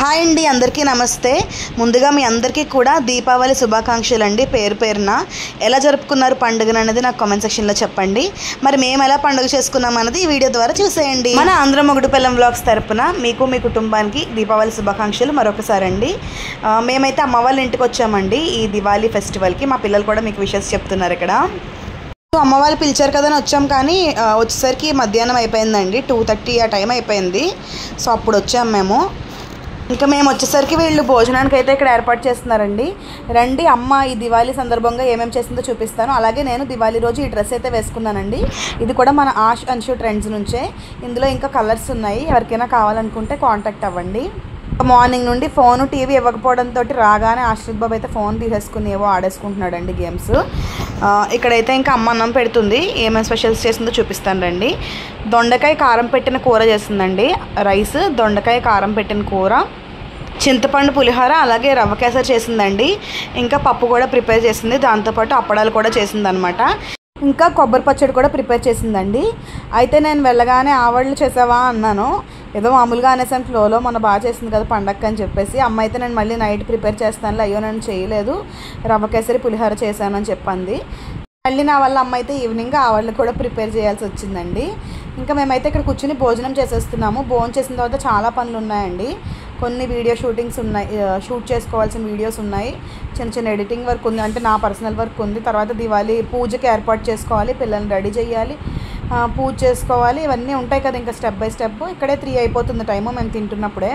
hi అండి అందరికీ నమస్తే ముందుగా మీ అందరికీ కూడా దీపావళి శుభాకాంక్షలు అండి పేరు పేరున ఎలా జరుపుకున్నారు పండుగను అనేది నాకు కామెంట్ సెక్షన్లో చెప్పండి మరి మేము ఎలా పండుగ చేసుకున్నాం అన్నది ఈ వీడియో ద్వారా చూసేయండి మన ఆంధ్ర మొగుడుపల్లం వ్లాగ్స్ తరపున మీకు మీ కుటుంబానికి దీపావళి శుభాకాంక్షలు మరొకసారి అండి ఆ, మేమైతే అమ్మ వాళ్ళ ఇంటికి వచ్చామండి ఈ దివాళీ ఫెస్టివల్కి మా పిల్లలు కూడా మీకు విషెస్ చెప్తున్నారు ఇక్కడ సో అమ్మ వాళ్ళు పిలిచారు కదా అని వచ్చాం కానీ ఆ, వచ్చేసరికి మధ్యాహ్నం అయిపోయిందండి టూ థర్టీ ఆ టైం అయిపోయింది సో అప్పుడు వచ్చాం మేము ఇంకా మేము వచ్చేసరికి వీళ్ళు భోజనానికి అయితే ఇక్కడ ఏర్పాటు చేస్తున్నారండి రండి అమ్మ ఈ దివాళీ సందర్భంగా ఏమేమి చేసిందో చూపిస్తాను అలాగే నేను దివాళీ రోజు ఈ డ్రెస్ అయితే వేసుకున్నానండి ఇది కూడా మన ఆష్ అన్షు ట్రెండ్స్ నుంచే ఇందులో ఇంకా కలర్స్ ఉన్నాయి ఎవరికైనా కావాలనుకుంటే కాంటాక్ట్ అవ్వండి మార్నింగ్ నుండి ఫోన్ టీవీ ఇవ్వకపోవడంతో రాగానే ఆశ్రిత్ బాబు అయితే ఫోన్ తీసేసుకుని ఏవో ఆడేసుకుంటున్నాడండి గేమ్స్ ఆ, ఇక్కడైతే ఇంకా అమ్మ అన్నం పెడుతుంది ఏమేమి స్పెషల్స్ చేసిందో చూపిస్తాను రండి దొండకాయ కారం పెట్టిన కూర చేసిందండి రైస్ దొండకాయ కారం పెట్టిన కూర చింతపండు పులిహోర అలాగే రవ్వ కేసరి చేసిందండి ఇంకా పప్పు కూడా ప్రిపేర్ చేసింది దాంతోపాటు అప్పడాలు కూడా చేసిందనమాట ఇంకా కొబ్బరి పచ్చడి కూడా ప్రిపేర్ చేసిందండి అయితే నేను వెళ్ళగానే ఆవళ్ళు చేసావా అన్నాను ఏదో మామూలుగా అనేసాను ఫ్లోలో మన బాగా చేసింది కదా పండగ అని చెప్పేసి అమ్మ అయితే నేను మళ్ళీ నైట్ ప్రిపేర్ చేస్తానులే అయ్యో నేను చేయలేదు రవ్వ కేసరి పులిహోర చేశాను అని చెప్పింది మళ్ళీ నా వల్ల అమ్మ అయితే ఈవినింగ్ ఆవళ్ళు కూడా ప్రిపేర్ చేయాల్సి వచ్చిందండి ఇంకా మేమైతే ఇక్కడ కూర్చుని భోజనం చేసేస్తున్నాము భోజనం చేసిన తర్వాత చాలా పనులు ఉన్నాయండి కొన్ని వీడియో షూటింగ్స్ ఉన్నాయి ఆ, షూట్ చేసుకోవాల్సిన వీడియోస్ ఉన్నాయి చిన్న చిన్న ఎడిటింగ్ వర్క్ ఉంది అంటే నా పర్సనల్ వర్క్ ఉంది తర్వాత దివాళీ పూజకి ఏర్పాటు చేసుకోవాలి పిల్లల్ని రెడీ చేయాలి ఆ, పూజ చేసుకోవాలి ఇవన్నీ ఉంటాయి కదా ఇంకా స్టెప్ బై స్టెప్ ఇక్కడే త్రీ అయిపోతుంది టైము మేము తింటున్నప్పుడే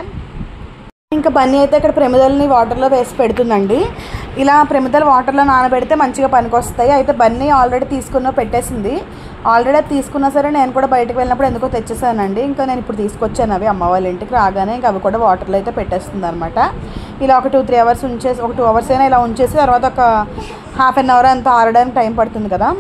ఇంకా బన్నీ అయితే ఇక్కడ ప్రమిదల్ని వాటర్లో వేసి పెడుతుందండి ఇలా ప్రమిదలు వాటర్లో నానబెడితే మంచిగా పనికొస్తాయి అయితే బన్నీ ఆల్రెడీ తీసుకున్న పెట్టేసింది ఆల్రెడీ అది తీసుకున్నా సరే నేను కూడా బయటకు వెళ్ళినప్పుడు ఎందుకో తెచ్చేసానండి ఇంకా నేను ఇప్పుడు తీసుకొచ్చాను అవి అమ్మ వాళ్ళ ఇంటికి రాగానే ఇంకా అవి కూడా వాటర్లో అయితే పెట్టేస్తుంది అనమాట ఇలా ఒక టూ త్రీ అవర్స్ ఉంచేసి ఒక టూ అవర్స్ అయినా ఇలా ఉంచేసి తర్వాత ఒక హాఫ్ అన్ అవర్ అంత ఆరడానికి టైం పడుతుంది కదా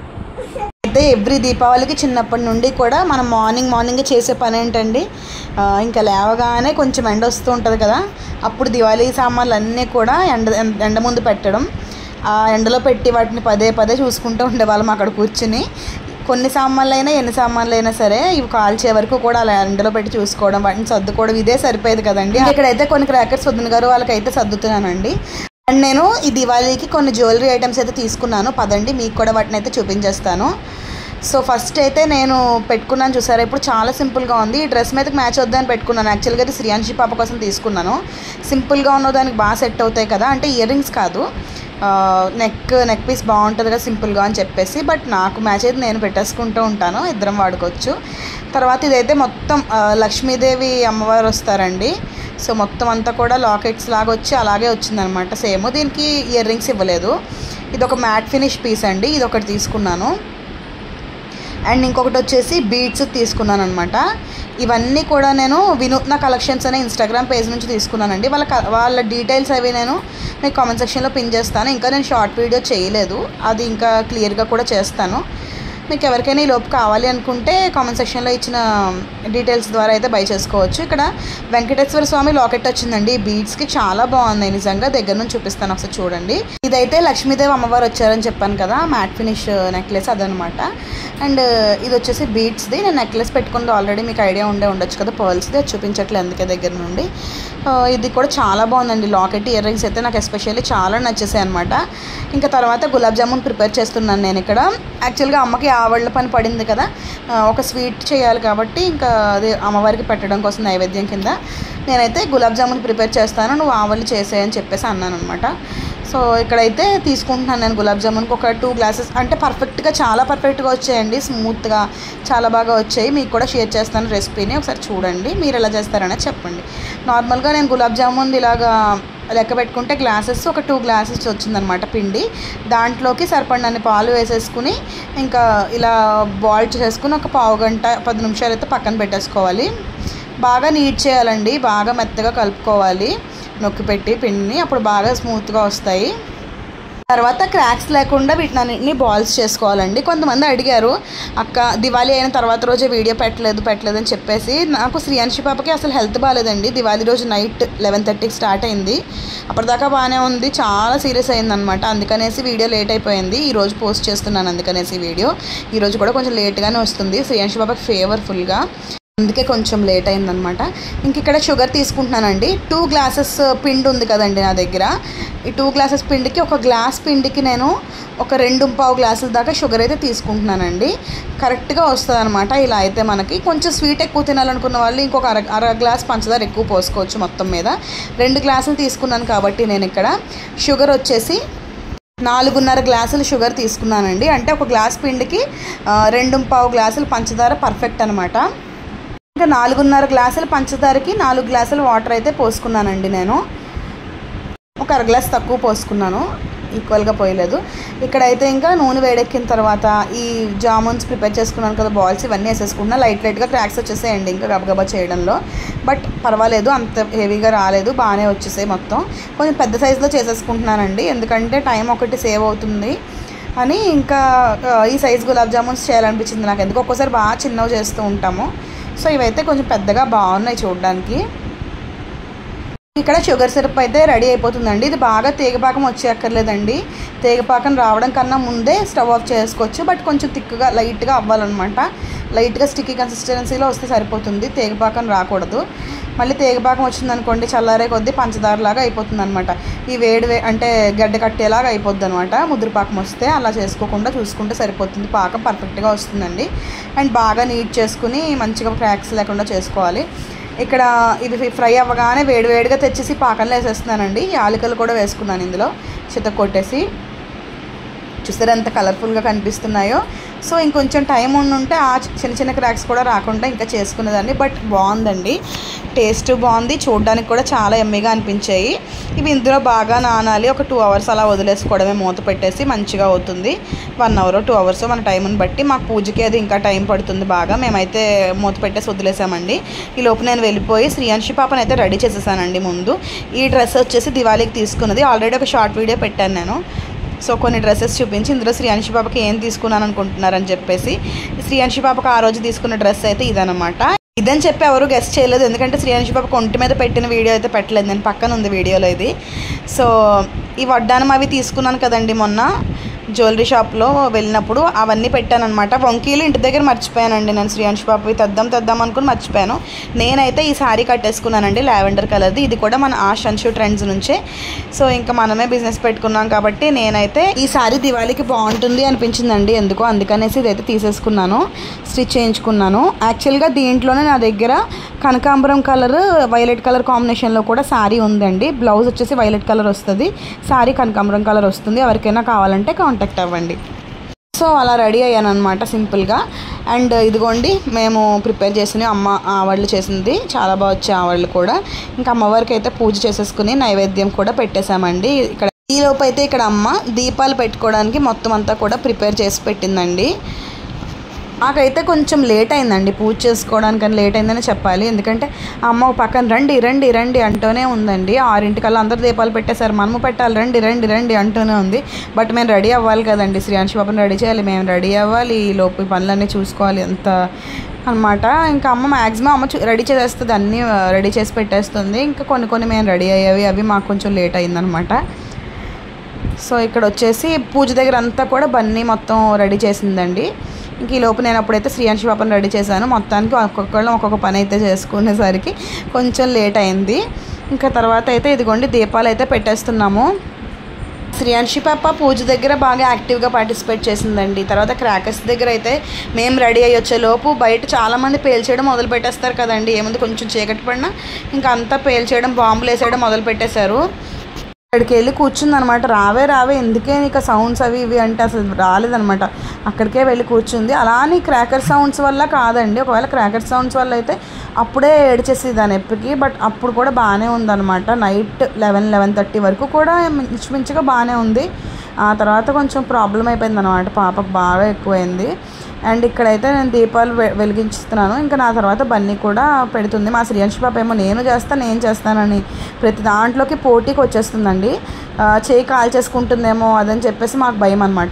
అయితే ఎవ్రీ దీపావళికి చిన్నప్పటి నుండి కూడా మనం మార్నింగ్ మార్నింగ్ చేసే పని ఏంటండి ఆ, ఇంకా లేవగానే కొంచెం ఎండ వస్తూ ఉంటుంది కదా అప్పుడు దివాళీ సామాన్లు అన్నీ కూడా ఎండ ఎండ ముందు పెట్టడం ఆ ఎండలో పెట్టి వాటిని పదే పదే చూసుకుంటూ ఉండేవాళ్ళం అక్కడ కూర్చుని కొన్ని సామాన్లు అయినా ఎన్ని సామాన్లు అయినా సరే ఇవి కాల్చే వరకు కూడా అలా ఎండలో పెట్టి చూసుకోవడం వాటిని సర్దుకోవడం ఇదే సరిపోయేది కదండి ఇక్కడైతే కొన్ని క్రాకర్స్ వద్దున గారు వాళ్ళకైతే సర్దుతున్నానండి అండ్ నేను ఈ దివాళీకి కొన్ని జ్యువెలరీ ఐటమ్స్ అయితే తీసుకున్నాను పదండి మీకు కూడా వాటిని అయితే చూపించేస్తాను సో ఫస్ట్ అయితే నేను పెట్టుకున్నాను చూసారా ఇప్పుడు చాలా సింపుల్గా ఉంది ఈ డ్రెస్ మీదకి మ్యాచ్ వద్దని పెట్టుకున్నాను యాక్చువల్గా ఇది శ్రీయాంశి పాప కోసం తీసుకున్నాను సింపుల్గా ఉన్న దానికి బాగా సెట్ అవుతాయి కదా అంటే ఇయర్ రింగ్స్ కాదు నెక్ నెక్ పీస్ బాగుంటుంది కదా సింపుల్గా అని చెప్పేసి బట్ నాకు మ్యాచ్ అయితే నేను పెట్టేసుకుంటూ ఉంటాను ఇద్దరం వాడుకోవచ్చు తర్వాత ఇదైతే మొత్తం ఆ, లక్ష్మీదేవి అమ్మవారు వస్తారండి సో మొత్తం అంతా కూడా లాకెట్స్ లాగా వచ్చి అలాగే వచ్చిందనమాట సేమ్ దీనికి ఇయర్ రింగ్స్ ఇవ్వలేదు ఇది ఒక మ్యాట్ ఫినిష్ పీస్ అండి ఇది ఒకటి తీసుకున్నాను అండ్ ఇంకొకటి వచ్చేసి బీడ్స్ తీసుకున్నాను అనమాట ఇవన్నీ కూడా నేను వినూత్న కలెక్షన్స్ అనే ఇన్స్టాగ్రామ్ పేజ్ నుంచి తీసుకున్నానండి వాళ్ళ క- వాళ్ళ డీటెయిల్స్ అవి నేను మీకు కామెంట్ సెక్షన్లో పిన్ చేస్తాను ఇంకా నేను షార్ట్ వీడియో చేయలేదు అది ఇంకా క్లియర్గా కూడా చేస్తాను మీకు ఎవరికైనా ఈ లోపు కావాలి అనుకుంటే కామెంట్ సెక్షన్లో ఇచ్చిన డీటెయిల్స్ ద్వారా అయితే బై చేసుకోవచ్చు ఇక్కడ వెంకటేశ్వర స్వామి లాకెట్ వచ్చిందండి ఈ బీడ్స్కి చాలా బాగున్నాయి నిజంగా దగ్గర నుంచి చూపిస్తాను ఒకసారి చూడండి ఇదైతే లక్ష్మీదేవి అమ్మవారు వచ్చారని చెప్పాను కదా మ్యాట్ ఫినిష్ నెక్లెస్ అదనమాట అండ్ ఇది వచ్చేసి బీడ్స్ది నేను నెక్లెస్ పెట్టుకుంది ఆల్రెడీ మీకు ఐడియా ఉండే ఉండొచ్చు కదా పర్ల్స్ది అది చూపించట్లేదు అందుకే దగ్గర నుండి ఆ, ఇది కూడా చాలా బాగుందండి లాకెట్ ఇయర్ రింగ్స్ అయితే నాకు ఎస్పెషల్లీ చాలా నచ్చేసాయి అనమాట ఇంకా తర్వాత గులాబ్ జామున్ ప్రిపేర్ చేస్తున్నాను నేను ఇక్కడ యాక్చువల్గా అమ్మకి ఆవళ్ళ పని పడింది కదా ఆ, ఒక స్వీట్ చేయాలి కాబట్టి ఇంకా అది అమ్మవారికి పెట్టడం కోసం నైవేద్యం కింద నేనైతే గులాబ్ జామున్ ప్రిపేర్ చేస్తాను నువ్వు ఆవళ్ళు చేసేయని చెప్పేసి అన్నాను అనమాట సో ఇక్కడైతే తీసుకుంటున్నాను నేను గులాబ్ జామున్కి ఒక టూ గ్లాసెస్ అంటే పర్ఫెక్ట్గా చాలా పర్ఫెక్ట్గా వచ్చాయండి స్మూత్గా చాలా బాగా వచ్చాయి మీకు కూడా షేర్ చేస్తాను రెసిపీని ఒకసారి చూడండి మీరు ఎలా చేస్తారనేది చెప్పండి నార్మల్గా నేను గులాబ్ జామున్ ఇలాగా లెక్క పెట్టుకుంటే గ్లాసెస్ ఒక టూ గ్లాసెస్ వచ్చిందనమాట పిండి దాంట్లోకి సరిపడినన్ని పాలు వేసేసుకుని ఇంకా ఇలా బాయిల్ చేసుకుని ఒక పావు గంట పది నిమిషాలు అయితే పక్కన పెట్టేసుకోవాలి బాగా నీట్ చేయాలండి బాగా మెత్తగా కలుపుకోవాలి నొక్కి పెట్టి పిండిని అప్పుడు బాగా స్మూత్గా వస్తాయి తర్వాత క్రాక్స్ లేకుండా వీటిని అన్నింటినీ బాల్స్ చేసుకోవాలండి కొంతమంది అడిగారు అక్క దివాళీ అయిన తర్వాత రోజే వీడియో పెట్టలేదు పెట్టలేదు అని చెప్పేసి నాకు శ్రీయాంశి పాపకి అసలు హెల్త్ బాగాలేదండి దివాళీ రోజు నైట్ లెవెన్ థర్టీకి స్టార్ట్ అయింది అప్పటిదాకా బాగానే ఉంది చాలా సీరియస్ అయిందనమాట అందుకనేసి వీడియో లేట్ అయిపోయింది ఈ రోజు పోస్ట్ చేస్తున్నాను అందుకనేసి వీడియో ఈ రోజు కూడా కొంచెం లేట్గానే వస్తుంది శ్రీయాంశి పాపకి ఫేవర్ ఫుల్గా అందుకే కొంచెం లేట్ అయిందనమాట ఇంక ఇక్కడ షుగర్ తీసుకుంటున్నానండి టూ గ్లాసెస్ పిండి ఉంది కదండి నా దగ్గర ఈ టూ గ్లాసెస్ పిండికి ఒక గ్లాస్ పిండికి నేను ఒక రెండు పావు గ్లాసుల దాకా షుగర్ అయితే తీసుకుంటున్నానండి కరెక్ట్గా వస్తుంది అనమాట ఇలా అయితే మనకి కొంచెం స్వీట్ ఎక్కువ తినాలనుకున్న వాళ్ళు ఇంకొక అర అర గ్లాస్ పంచదార ఎక్కువ పోసుకోవచ్చు మొత్తం మీద రెండు గ్లాసులు తీసుకున్నాను కాబట్టి నేను ఇక్కడ షుగర్ వచ్చేసి నాలుగున్నర గ్లాసులు షుగర్ తీసుకున్నానండి అంటే ఒక గ్లాస్ పిండికి ఆ, రెండు పావు గ్లాసులు పంచదార పర్ఫెక్ట్ అనమాట ఇంకా నాలుగున్నర గ్లాసుల పంచదారకి నాలుగు గ్లాసులు వాటర్ అయితే పోసుకున్నానండి నేను ఒక అర గ్లాస్ తక్కువ పోసుకున్నాను ఈక్వల్గా పోయలేదు ఇక్కడైతే ఇంకా నూనె వేడెక్కిన తర్వాత ఈ జామున్స్ ప్రిపేర్ చేసుకున్నాను కదా బాల్స్ ఇవన్నీ వేసేసుకున్నా లైట్ లైట్గా క్రాక్స్ వచ్చేసాయండి ఇంకా గబగబా చేయడంలో బట్ పర్వాలేదు అంత హెవీగా రాలేదు బాగానే వచ్చేసాయి మొత్తం కొంచెం పెద్ద సైజులో చేసేసుకుంటున్నానండి ఎందుకంటే టైం ఒకటి సేవ్ అవుతుంది అని ఇంకా ఆ, ఈ సైజ్ గులాబ్ జామున్స్ చేయాలనిపించింది నాకు ఎందుకు ఒక్కోసారి బాగా చిన్నవి చేస్తూ ఉంటాము సో ఇవైతే కొంచెం పెద్దగా బాగున్నాయి చూడడానికి ఇక్కడ షుగర్ సిరప్ అయితే రెడీ అయిపోతుందండి ఇది బాగా తీగపాకం వచ్చేయక్కర్లేదండి తీగపాకం రావడం కన్నా ముందే స్టవ్ ఆఫ్ చేసుకోవచ్చు బట్ కొంచెం థిక్గా లైట్గా అవ్వాలన్నమాట లైట్గా స్టిక్కీ కన్సిస్టెన్సీలో వస్తే సరిపోతుంది తీగపాకం రాకూడదు మళ్ళీ తీగపాకం వచ్చిందనుకోండి చల్లారే కొద్దీ పంచదారలాగా అయిపోతుంది అనమాట ఈ వేడి వే అంటే గడ్డ కట్టేలాగా అయిపోద్ది అనమాట ముద్ర పాకం వస్తే అలా చేసుకోకుండా చూసుకుంటే సరిపోతుంది పాకం పర్ఫెక్ట్గా వస్తుందండి అండ్ బాగా నీట్ చేసుకుని మంచిగా క్రాక్స్ లేకుండా చేసుకోవాలి ఇక్కడ ఇవి ఫ్రై అవ్వగానే వేడివేడిగా తెచ్చేసి పాకంలో వేసేస్తున్నానండి యాలకులు కూడా వేసుకున్నాను ఇందులో చిత కొట్టేసి చూసారు ఎంత కలర్ఫుల్గా కనిపిస్తున్నాయో సో ఇంకొంచెం టైం ఉండుంటే ఆ చిన్న చిన్న క్రాక్స్ కూడా రాకుండా ఇంకా చేసుకునేదాన్ని బట్ బాగుందండి టేస్ట్ బాగుంది చూడడానికి కూడా చాలా ఎమ్మిగా అనిపించాయి ఇవి ఇందులో బాగా నానాలి ఒక టూ అవర్స్ అలా వదిలేసుకోవడమే మూత పెట్టేసి మంచిగా అవుతుంది వన్ అవర్ టూ అవర్స్ మన టైంని బట్టి మాకు పూజకి అది ఇంకా టైం పడుతుంది బాగా మేమైతే మూత పెట్టేసి వదిలేసామండి ఈ లోపు నేను వెళ్ళిపోయి శ్రీయాంశి పాపని అయితే రెడీ చేసేసానండి ముందు ఈ డ్రెస్ వచ్చేసి దివాళీకి తీసుకున్నది ఆల్రెడీ ఒక షార్ట్ వీడియో పెట్టాను నేను సో కొన్ని డ్రెస్సెస్ చూపించి ఇందులో శ్రీయాంశి పాపకి ఏం తీసుకున్నాను అనుకుంటున్నారని చెప్పేసి శ్రీయాంశి పాపకి ఆ రోజు తీసుకున్న డ్రెస్ అయితే ఇదనమాట ఇదని చెప్పి ఎవరు గెస్ట్ చేయలేదు ఎందుకంటే శ్రీయాంశి పాపకి ఒంటి మీద పెట్టిన వీడియో అయితే పెట్టలేదు నేను పక్కన ఉంది వీడియోలో ఇది సో ఈ వడ్డానం అవి తీసుకున్నాను కదండి మొన్న జ్యువెలరీ షాప్లో వెళ్ళినప్పుడు అవన్నీ పెట్టాను అనమాట వంకీలు ఇంటి దగ్గర మర్చిపోయానండి నేను శ్రీయాంశి పాపవి తెద్దాం తెద్దాం అనుకుని మర్చిపోయాను నేనైతే ఈ శారీ కట్టేసుకున్నానండి లావెండర్ కలర్ది ఇది కూడా మన ఆ షన్షు ట్రెండ్స్ నుంచే సో ఇంకా మనమే బిజినెస్ పెట్టుకున్నాం కాబట్టి నేనైతే ఈ శారీ దివాళీకి బాగుంటుంది అనిపించిందండి ఎందుకో అందుకనేసి ఇదైతే తీసేసుకున్నాను స్టిచ్ చేయించుకున్నాను యాక్చువల్గా దీంట్లోనే నా దగ్గర కనకాంబరం కలర్ వైలెట్ కలర్ కాంబినేషన్లో కూడా శారీ ఉందండి బ్లౌజ్ వచ్చేసి వైలెట్ కలర్ వస్తుంది శారీ కనకాంబరం కలర్ వస్తుంది ఎవరికైనా కావాలంటే కాంటాక్ట్ అవ్వండి సో అలా రెడీ అయ్యాను అనమాట సింపుల్గా అండ్ ఇదిగోండి మేము ప్రిపేర్ చేసిన అమ్మ ఆవళ్ళు చేసింది చాలా బాగా వచ్చాయి ఆవళ్ళు కూడా ఇంకా అమ్మవారికి అయితే పూజ చేసేసుకుని నైవేద్యం కూడా పెట్టేశామండి ఇక్కడ ఈ లోపు అయితే ఇక్కడ అమ్మ దీపాలు పెట్టుకోవడానికి మొత్తం అంతా కూడా ప్రిపేర్ చేసి పెట్టిందండి నాకైతే కొంచెం లేట్ అయిందండి పూజ చేసుకోవడానికని లేట్ అయిందని చెప్పాలి ఎందుకంటే అమ్మ ఒక పక్కన రండి రండి రండి అంటూనే ఉందండి ఆరింటికల్లా అందరు దీపాలు పెట్టేశారు మనము పెట్టాలి రండి రండి రండి అంటూనే ఉంది బట్ మేము రెడీ అవ్వాలి కదండి శ్రీయాంశి బాబుని రెడీ చేయాలి మేము రెడీ అవ్వాలి ఈ లోపు ఈ పనులన్నీ చూసుకోవాలి ఎంత అనమాట ఇంకా అమ్మ మ్యాక్సిమం అమ్మ చూ- రెడీ చేసేస్తుంది అన్నీ రెడీ చేసి పెట్టేస్తుంది ఇంకా కొన్ని కొన్ని మేము రెడీ అయ్యేవి అవి మాకు కొంచెం లేట్ అయిందనమాట సో ఇక్కడ వచ్చేసి పూజ దగ్గర అంతా కూడా బన్నీ మొత్తం రెడీ చేసిందండి ఇంక ఈ లోపు నేను అప్పుడైతే శ్రీయాంశి పాపను రెడీ చేశాను మొత్తానికి ఒక్కొక్కళ్ళం ఒక్కొక్క పని అయితే చేసుకునేసరికి కొంచెం లేట్ అయింది ఇంకా తర్వాత అయితే ఇదిగోండి దీపాలు అయితే పెట్టేస్తున్నాము శ్రీయాంశి పాప పూజ దగ్గర బాగా యాక్టివ్గా పార్టిసిపేట్ చేసిందండి తర్వాత క్రాకర్స్ దగ్గర అయితే మేము రెడీ అయ్యి వచ్చే లోపు బయట చాలామంది పేల్చేయడం మొదలు పెట్టేస్తారు కదండి ఏముంది కొంచెం చీకటి పడినా ఇంకా అంతా పేల్చేయడం బాంబులు వేసేయడం మొదలు పెట్టేశారు అక్కడికి వెళ్ళి కూర్చుందనమాట రావే రావే ఎందుకే నీకు సౌండ్స్ అవి ఇవి అంటే అసలు రాలేదనమాట అక్కడికే వెళ్ళి కూర్చుంది అలా అని క్రాకర్ సౌండ్స్ వల్ల కాదండి ఒకవేళ క్రాకర్ సౌండ్స్ వల్ల అయితే అప్పుడే ఏడ్చేసి దాని ఎప్పటికి బట్ అప్పుడు కూడా బాగానే ఉందన్నమాట నైట్ లెవెన్ లెవెన్ థర్టీ వరకు కూడా ఇంచుమించుగా బాగానే ఉంది ఆ తర్వాత కొంచెం ప్రాబ్లం అయిపోయింది అనమాట పాపకు బాగా ఎక్కువైంది అండ్ ఇక్కడైతే నేను దీపాలు వె- వెలిగించుతున్నాను ఇంకా నా తర్వాత బన్నీ కూడా పెడుతుంది మా శ్రీయాంశి పాప ఏమో నేను చేస్తాను నేను చేస్తానని ప్రతి దాంట్లోకి పోటీకి వచ్చేస్తుందండి ఆ, చేయి కాల్ చేసుకుంటుందేమో అదని చెప్పేసి మాకు భయం అనమాట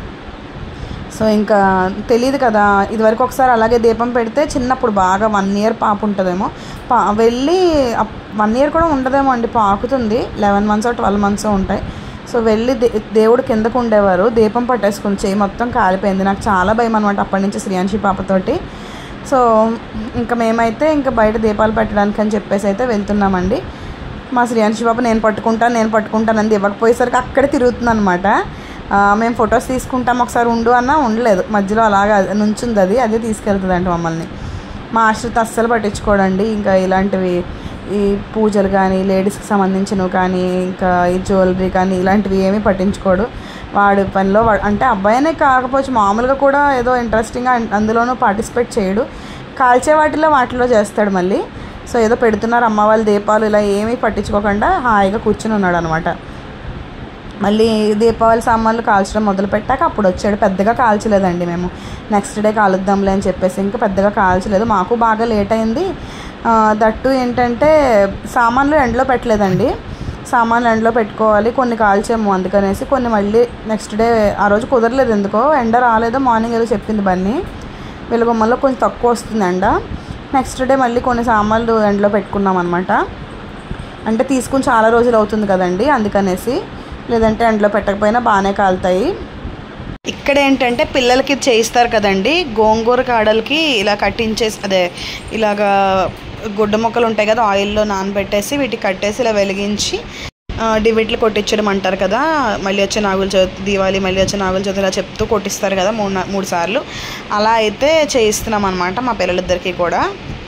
సో ఇంకా తెలియదు కదా ఇదివరకు ఒకసారి అలాగే దీపం పెడితే చిన్నప్పుడు బాగా వన్ ఇయర్ పాప ఉంటుందేమో పా వెళ్ళి వన్ ఇయర్ కూడా ఉండదేమో అండి పాకుతుంది లెవెన్ మంత్స్ ట్వెల్వ్ మంత్స్ ఉంటాయి సో వెళ్ళి దే దేవుడు కిందకు ఉండేవారు దీపం పట్టేసుకుని చేయి మొత్తం కాలిపోయింది నాకు చాలా భయం అనమాట అప్పటి నుంచి శ్రీయాంశి పాపతోటి సో ఇంకా మేమైతే ఇంకా బయట దీపాలు పెట్టడానికి అని చెప్పేసి అయితే వెళ్తున్నామండి మా శ్రీయాంశి బాబు నేను పట్టుకుంటాను నేను పట్టుకుంటాను అని ఇవ్వకపోయేసరికి అక్కడే తిరుగుతుంది అనమాట మేము ఫొటోస్ తీసుకుంటాం ఒకసారి ఉండు అన్నా ఉండలేదు మధ్యలో అలాగా నుంచుంది అది అదే తీసుకెళ్తుంది అంట మమ్మల్ని మా ఆశ్రిత అస్సలు పట్టించుకోడండి ఇంకా ఇలాంటివి ఈ పూజలు కానీ లేడీస్కి సంబంధించినవి కానీ ఇంకా ఈ జ్యువెలరీ కానీ ఇలాంటివి ఏమీ పట్టించుకోడు వాడి పనిలో వాడు అంటే అబ్బాయినే కాకపోవచ్చు మామూలుగా కూడా ఏదో ఇంట్రెస్టింగ్గా అందులోనూ పార్టిసిపేట్ చేయడు కాల్చే వాటిలో వాటిలో చేస్తాడు మళ్ళీ సో ఏదో పెడుతున్నారు అమ్మ వాళ్ళ దీపాలు ఇలా ఏమీ పట్టించుకోకుండా హాయిగా కూర్చుని ఉన్నాడు అనమాట మళ్ళీ దీపావళి సామాన్లు కాల్చడం మొదలు పెట్టాక అప్పుడు వచ్చాడు పెద్దగా కాల్చలేదండి మేము నెక్స్ట్ డే కాలుద్దాంలే అని చెప్పేసి ఇంకా పెద్దగా కాల్చలేదు మాకు బాగా లేట్ అయింది ఆ, దట్టు ఏంటంటే సామాన్లు ఎండలో పెట్టలేదండి సామాన్లు ఎండలో పెట్టుకోవాలి కొన్ని కాల్చాము అందుకనేసి కొన్ని మళ్ళీ నెక్స్ట్ డే ఆ రోజు కుదరలేదు ఎందుకో ఎండ రాలేదో మార్నింగ్ ఏదో చెప్పింది బన్నీ వెలుగుమ్మల్లో కొంచెం తక్కువ వస్తుంది ఎండ నెక్స్ట్ డే మళ్ళీ కొన్ని సామాన్లు ఎండలో పెట్టుకున్నాం అనమాట అంటే తీసుకుని చాలా రోజులు అవుతుంది కదండి అందుకనేసి లేదంటే ఎండలో పెట్టకపోయినా బాగానే కాలుతాయి ఇక్కడ ఏంటంటే పిల్లలకి చేయిస్తారు కదండి గోంగూర కాడలకి ఇలా కట్టించేసి అదే ఇలాగా గుడ్డ మొక్కలు ఉంటాయి కదా ఆయిల్లో నానబెట్టేసి వీటికి కట్టేసి ఇలా వెలిగించి ఆ, డివిట్లు కొట్టించడం అంటారు కదా మళ్ళీ వచ్చే నాగుల చవితి దీవాలి మళ్ళీ వచ్చే నాగుల చవితి ఇలా చెప్తూ కొట్టిస్తారు కదా మూడు నా- మూడు సార్లు అలా అయితే చేయిస్తున్నాం అనమాట మా పిల్లలిద్దరికీ కూడా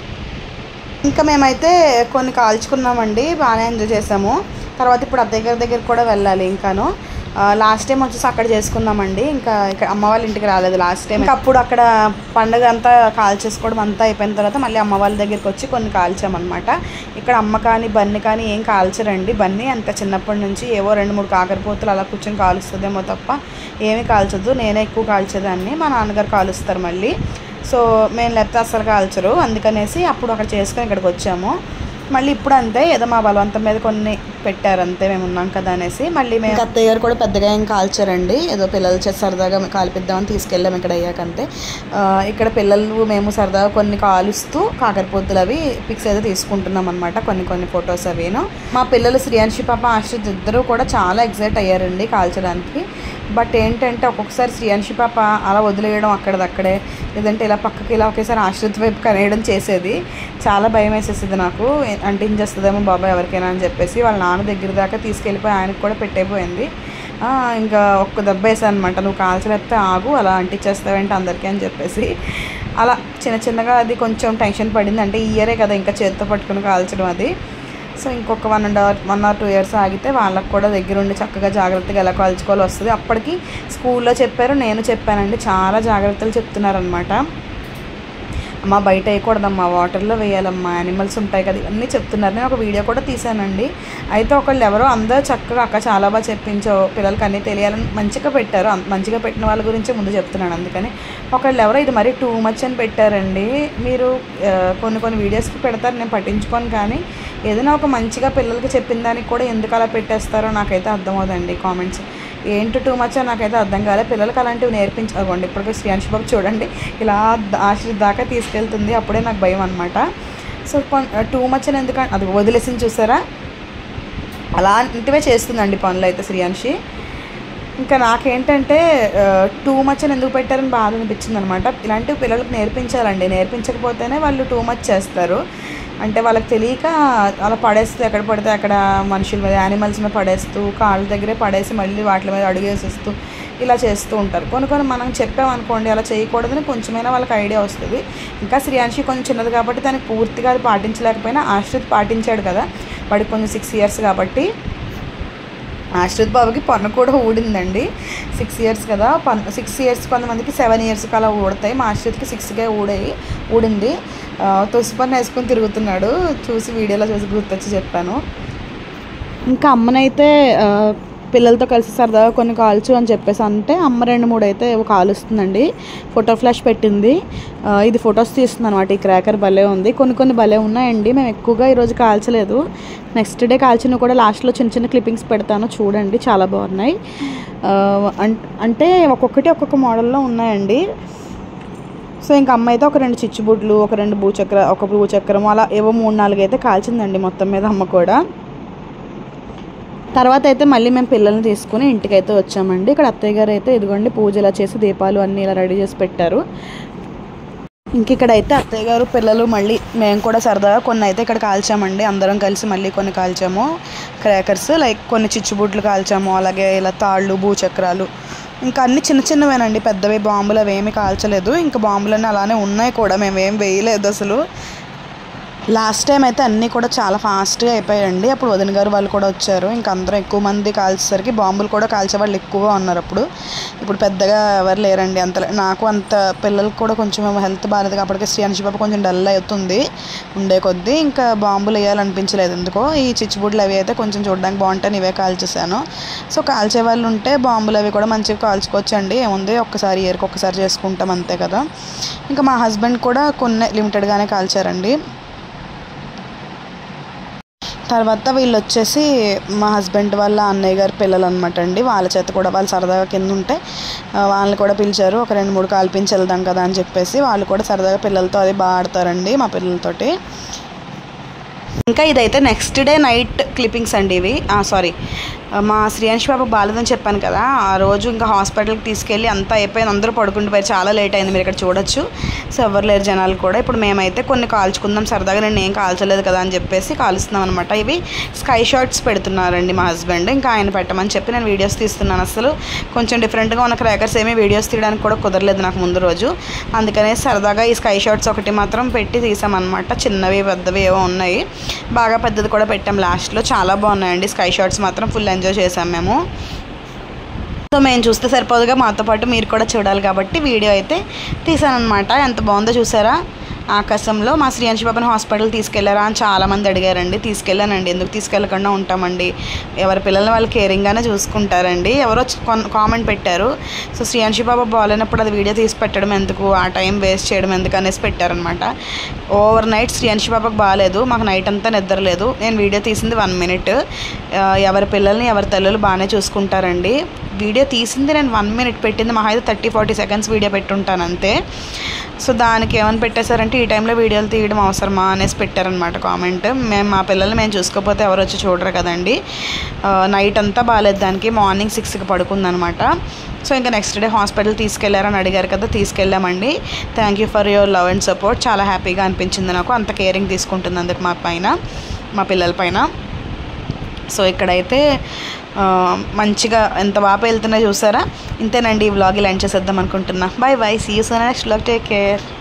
ఇంకా మేమైతే కొన్ని కాల్చుకున్నామండి బాగానే ఎంజాయ్ చేసాము తర్వాత ఇప్పుడు అత్తయ్య గారి దగ్గరికి కూడా వెళ్ళాలి ఇంకాను లాస్ట్ టైం వచ్చేసి అక్కడ చేసుకున్నామండి ఇంకా ఇక్కడ అమ్మ వాళ్ళ ఇంటికి రాలేదు లాస్ట్ టైం ఇంకా అప్పుడు అక్కడ పండుగ అంతా కాల్చేసుకోవడం అంతా అయిపోయిన తర్వాత మళ్ళీ అమ్మ వాళ్ళ దగ్గరికి వచ్చి కొన్ని కాల్చామన్నమాట ఇక్కడ అమ్మ కానీ బన్ని కానీ ఏం కాల్చరండి బన్ని అంత చిన్నప్పటి నుంచి ఏవో రెండు మూడు కాకరపోతులు అలా కూర్చొని కాలుస్తుందేమో తప్ప ఏమీ కాల్చదు నేనే ఎక్కువ కాల్చేదాన్ని మా నాన్నగారు కాలుస్తారు మళ్ళీ సో మేము లేకపోతే అస్సలు కాల్చరు అందుకనేసి అప్పుడు అక్కడ చేసుకొని ఇక్కడికి వచ్చాము మళ్ళీ ఇప్పుడు అంతే ఏదో మా బలవంతం మీద కొన్ని పెట్టారు అంతే మేము ఉన్నాం కదా అనేసి మళ్ళీ మేము అత్తయ్య గారు కూడా పెద్దగా ఏం కాల్చారండి ఏదో పిల్లలు చేసి సరదాగా కాల్పిద్దామని తీసుకెళ్ళాము ఇక్కడ అయ్యాకంతే ఆ, ఇక్కడ పిల్లలు మేము సరదాగా కొన్ని కాలుస్తూ కాకరపోతులు అవి పిక్స్ అయితే తీసుకుంటున్నాం అనమాట కొన్ని కొన్ని ఫొటోస్ అవిను మా పిల్లలు శ్రీయాంశి పాప ఆశ్రిత్ ఇద్దరు కూడా చాలా ఎగ్జైట్ అయ్యారండి కాల్చడానికి బట్ ఏంటంటే ఒక్కొక్కసారి శ్రీయాంశి పాప అలా వదిలేయడం అక్కడదక్కడే లేదంటే ఇలా పక్కకి ఇలా ఒకేసారి ఆశ్రిత్ వైపు కనేయడం చేసేది చాలా భయం వేసేసింది నాకు అంటించేస్తుందేమో బాబాయ్ ఎవరికైనా అని చెప్పేసి వాళ్ళ నాన్న దగ్గర దాకా తీసుకెళ్ళిపోయి ఆయనకు కూడా పెట్టైపోయింది ఆ, ఇంకా ఒక్క దెబ్బ వేసాను అనమాట నువ్వు కాల్చలేకపోతే ఆగు అలా అంటించేస్తావేంటి అందరికీ అని చెప్పేసి అలా చిన్న చిన్నగా అది కొంచెం టెన్షన్ పడింది అంటే ఈ ఇయరే కదా ఇంకా చేతితో పట్టుకుని కాల్చడం అది సో ఇంకొక one and hour one or two years ఆగితే వాళ్ళకి కూడా దగ్గరుండి చక్కగా జాగ్రత్తగా ఎలా కాల్చుకోవాలో వస్తుంది అప్పటికి స్కూల్లో చెప్పారు నేను చెప్పానండి చాలా జాగ్రత్తలు చెప్తున్నారనమాట అమ్మ బయట వేయకూడదమ్మా వాటర్లో వేయాలమ్మా యానిమల్స్ ఉంటాయి కదా ఇవన్నీ చెప్తున్నారు నేను ఒక వీడియో కూడా తీశానండి అయితే ఒకళ్ళు ఎవరో అందరూ చక్కగా అక్క చాలా బాగా చెప్పించో పిల్లలకి అన్నీ తెలియాలని మంచిగా పెట్టారు అం- మంచిగా పెట్టిన వాళ్ళ గురించి ముందు చెప్తున్నాను అందుకని ఒకళ్ళు ఎవరో ఇది మరీ టూ మచ్ అని పెట్టారండి మీరు ఆ, కొన్ని కొన్ని వీడియోస్కి పెడతారు నేను పట్టించుకోను కానీ ఏదైనా ఒక మంచిగా పిల్లలకి చెప్పిన దానికి కూడా ఎందుకు అలా పెట్టేస్తారో నాకైతే అర్థమవుదండి కామెంట్స్ ఏంటి టూ మచ్ నాకైతే అర్థం కాలే పిల్లలకి అలాంటివి నేర్పించకండి ఇప్పటికే శ్రీయాంశ్ బాబు చూడండి ఇలా ఆశ్రిత్ దాకా తీసుకెళ్తుంది అప్పుడే నాకు భయం అనమాట సో టూ మచ్ అని ఎందుకంటే అది వదిలేసింది చూసారా అలాంటివే చేస్తుందండి పనులు అయితే శ్రీయాంశి ఇంకా నాకేంటంటే టూ మచ్ అని ఎందుకు పెట్టారని బాధ అనిపించింది అనమాట ఇలాంటివి పిల్లలకు నేర్పించాలండి నేర్పించకపోతేనే వాళ్ళు టూ మచ్ చేస్తారు అంటే వాళ్ళకి తెలియక అలా పడేస్తూ ఎక్కడ పడితే అక్కడ మనుషుల మీద యానిమల్స్ మీద పడేస్తూ కాళ్ళ దగ్గరే పడేసి మళ్ళీ వాటి మీద అడుగేసేస్తూ ఇలా చేస్తూ ఉంటారు కొన్ని కొన్ని మనం చెప్పామనుకోండి అలా చేయకూడదని కొంచెమైనా వాళ్ళకి ఐడియా వస్తుంది ఇంకా శ్రీయాంశి కొంచెం చిన్నది కాబట్టి దానికి పూర్తిగా అది పాటించలేకపోయినా ఆశ్రిత్ పాటించాడు కదా వాడికి కొంచెం సిక్స్ ఇయర్స్ కాబట్టి ఆశ్రిత్ బాబుకి పన్ను కూడా ఊడిందండి సిక్స్ ఇయర్స్ కదా పన్ను సిక్స్ ఇయర్స్ కొంతమందికి సెవెన్ ఇయర్స్కి అలా ఊడతాయి మా ఆశ్రిత్కి సిక్స్కే ఊడాయి ఊడింది ఆ, తుసి పన్ను వేసుకొని తిరుగుతున్నాడు చూసి వీడియోలో చూసి గుర్తొచ్చి చెప్పాను ఇంకా అమ్మనైతే ఆ, పిల్లలతో కలిసి సరదాగా కొన్ని కాల్చు అని చెప్పేసి అంటే అమ్మ రెండు మూడు అయితే ఏవో కాలుస్తుందండి ఫోటో ఫ్లాష్ పెట్టింది ఆ, ఇది ఫొటోస్ తీస్తుంది అనమాట ఈ క్రాకర్ భలే ఉంది కొన్ని కొన్ని భలే ఉన్నాయండి మేము ఎక్కువగా ఈరోజు కాల్చలేదు నెక్స్ట్ డే కాల్చిన కూడా లాస్ట్లో చిన్న చిన్న క్లిప్పింగ్స్ పెడతాను చూడండి చాలా బాగున్నాయి ఆ, అం- అంటే ఒక్కొక్కటి ఒక్కొక్క మోడల్లో ఉన్నాయండి సో ఇంకా అమ్మ అయితే ఒక రెండు చిచ్చుబుడ్లు ఒక రెండు భూచక్ర ఒక భూచక్రం అలా ఏవో మూడు నాలుగు అయితే కాల్చిందండి మొత్తం మీద అమ్మ కూడా తర్వాత అయితే మళ్ళీ మేము పిల్లల్ని తీసుకుని ఇంటికి అయితే వచ్చామండి ఇక్కడ అత్తయ్య గారు అయితే ఇదిగోండి పూజ ఇలా చేసి దీపాలు అన్నీ ఇలా రెడీ చేసి పెట్టారు ఇంక ఇక్కడైతే అత్తయ్య గారు పిల్లలు మళ్ళీ మేము కూడా సరదాగా కొన్ని అయితే ఇక్కడ కాల్చామండి అందరం కలిసి మళ్ళీ కొన్ని కాల్చాము క్రాకర్స్ లైక్ కొన్ని చిచ్చుబుడ్లు కాల్చాము అలాగే ఇలా తాళ్ళు భూచక్రాలు ఇంకా అన్ని చిన్న చిన్నవేనండి పెద్దవి బాంబులు అవి ఏమి కాల్చలేదు ఇంకా బాంబులన్నీ అలానే ఉన్నాయి కూడా మేము ఏం వేయలేదు అసలు లాస్ట్ టైం అయితే అన్నీ కూడా చాలా ఫాస్ట్గా అయిపోయాయండి అప్పుడు వదిన గారు వాళ్ళు కూడా వచ్చారు ఇంకా అందరం ఎక్కువ మంది కాల్చేసరికి బాంబులు కూడా కాల్చే వాళ్ళు ఎక్కువగా ఉన్నారు అప్పుడు ఇప్పుడు పెద్దగా ఎవరు లేరండి అంత నాకు అంత పిల్లలకు కూడా కొంచెం హెల్త్ బాగాలేదు కాబట్టి శ్రీయాన్షి బాబు కొంచెం డల్ అవుతుంది ఉండే కొద్దీ ఇంకా బాంబులు వేయాలనిపించలేదు ఎందుకో ఈ చిచ్చుబుడ్లు అవి అయితే కొంచెం చూడడానికి బాగుంటాయి ఇవే కాల్చేసాను సో కాల్చే వాళ్ళు ఉంటే బాంబులు అవి కూడా మంచిగా కాల్చుకోవచ్చండి ఏముంది ఒక్కసారి ఇయర్కి ఒక్కసారి చేసుకుంటాం అంతే కదా ఇంకా మా హస్బెండ్ కూడా కొన్ని లిమిటెడ్గానే కాల్చారండి తర్వాత వీళ్ళు వచ్చేసి మా హస్బెండ్ వాళ్ళ అన్నయ్య గారి పిల్లలు అనమాట అండి వాళ్ళ చేత కూడా వాళ్ళు సరదాగా కింద ఉంటే ఆ, వాళ్ళని కూడా పిలిచారు ఒక రెండు మూడు కాల్పించి వెళ్దాం కదా అని చెప్పేసి వాళ్ళు కూడా సరదాగా పిల్లలతో అది బాగా ఆడతారండి మా పిల్లలతోటి ఇంకా ఇదైతే నెక్స్ట్ డే నైట్ క్లిప్పింగ్స్ అండి ఇవి సారీ మా శ్రీయాంష్ బాబు బాలేదని చెప్పాను కదా ఆ రోజు ఇంకా హాస్పిటల్కి తీసుకెళ్ళి అంతా అయిపోయింది అందరూ పడుకుంటుపోయారు చాలా లేట్ అయింది మీరు ఇక్కడ చూడొచ్చు సో ఎవరు లేరు జనాలు కూడా ఇప్పుడు మేమైతే కొన్ని కాల్చుకుందాం సరదాగా నేను ఏం కాల్చలేదు కదా అని చెప్పేసి కాలుస్తున్నాం అనమాట ఇవి స్కై షాట్స్ పెడుతున్నారండి మా హస్బెండ్ ఇంకా ఆయన పెట్టమని చెప్పి నేను వీడియోస్ తీస్తున్నాను అసలు కొంచెం డిఫరెంట్గా ఉన్న క్రాకర్స్ ఏమీ వీడియోస్ తీయడానికి కూడా కుదరలేదు నాకు ముందు రోజు అందుకనే సరదాగా ఈ స్కై షాట్స్ ఒకటి మాత్రం పెట్టి తీసామన్నమాట చిన్నవి పెద్దవి ఏవో ఉన్నాయి బాగా పెద్దది కూడా పెట్టాం లాస్ట్లో చాలా బాగున్నాయండి స్కై షాట్స్ మాత్రం ఫుల్ ఎంజాయ్ చేసాం మేము సో మేము చూస్తే సరిపోదుగా మాతో పాటు మీరు కూడా చూడాలి కాబట్టి వీడియో అయితే తీసానమాట ఎంత బాగుందో చూసారా ఆకాశంలో మా శ్రీయాంశి బాబాని హాస్పిటల్ తీసుకెళ్లారా అని చాలామంది అడిగారండి తీసుకెళ్ళానండి ఎందుకు తీసుకెళ్ళకుండా ఉంటామండి ఎవరి పిల్లల్ని వాళ్ళు కేరింగ్గానే చూసుకుంటారండి ఎవరో కామెంట్ పెట్టారు సో శ్రీయాంశి బాబా బాగాలేనప్పుడు అది వీడియో తీసి పెట్టడం ఎందుకు ఆ టైం వేస్ట్ చేయడం ఎందుకు అనేసి పెట్టారనమాట ఓవర్ నైట్ శ్రీయాంశి బాబాకు బాగాలేదు మాకు నైట్ అంతా నిద్ర లేదు నేను వీడియో తీసింది వన్ మినిట్ ఎవరి పిల్లల్ని ఎవరి తల్లులు బాగానే చూసుకుంటారండి వీడియో తీసింది నేను వన్ మినిట్ పెట్టింది మా అయితే థర్టీ ఫార్టీ సెకండ్స్ వీడియో పెట్టుంటాను అంతే సో దానికి ఏమని పెట్టేశారంటే ఈ టైంలో వీడియోలు తీయడం అవసరమా అనేసి పెట్టారనమాట కామెంట్ మేము మా పిల్లల్ని మేము చూసుకోకపోతే ఎవరు వచ్చి చూడరు కదండి నైట్ అంతా బాగాలేదు దానికి మార్నింగ్ సిక్స్కి పడుకుందనమాట సో ఇంకా నెక్స్ట్ డే హాస్పిటల్ తీసుకెళ్లారని అడిగారు కదా తీసుకెళ్ళామండి thank you for your love and support చాలా హ్యాపీగా అనిపించింది నాకు అంత కేరింగ్ తీసుకుంటుంది అందుకు మా పైన మా పిల్లల పైన సో ఇక్కడైతే ఆ, మంచిగా ఎంత బాగా వెళ్తున్నా చూసారా ఇంతేనండి ఈ వ్లాగ్ ఇలా ఎండ్ చేసేద్దాం అనుకుంటున్నా bye bye see you so next vlog take care